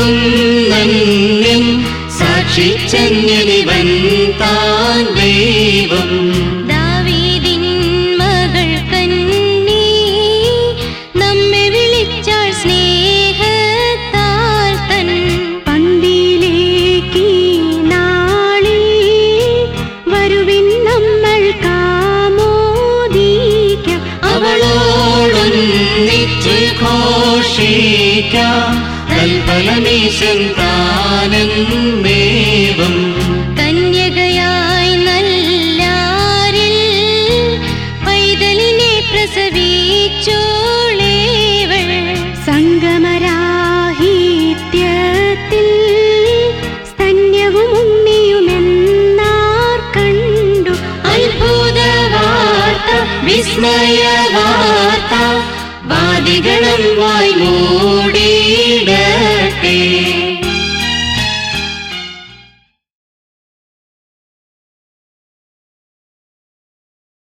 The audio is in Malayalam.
കുന്നന്യൻ സാക്ഷിച്ചന്യനിവൻ താൻ ദൈവം ദാവീദിൻ മകൾ കന്നി നമ്മെ വിളിച്ചാൾ സ്നേഹത്താൽ തൻ പന്തിയിലേക്ക് നാളിൽ വരുവിൻ നമ്മൾ കാമോദിക്കാം അവളോടൊന്നിച്ച് ഘോഷിക്കാം തൽഫലമീശൻ താനെന്നേവം കന്യകയായി നല്ലാരിൽ പൈതലിനെ പ്രസവിച്ചോളേവൾ സംഗമരാഹിത്യത്തിൽ സ്തന്യവും ഉണ്ണിയുമെന്നാർ കണ്ടു അത്ഭുത വാർത്ത വിസ്മയ വാർത്ത വാദികളും വായി മൂടിയിടട്ടെ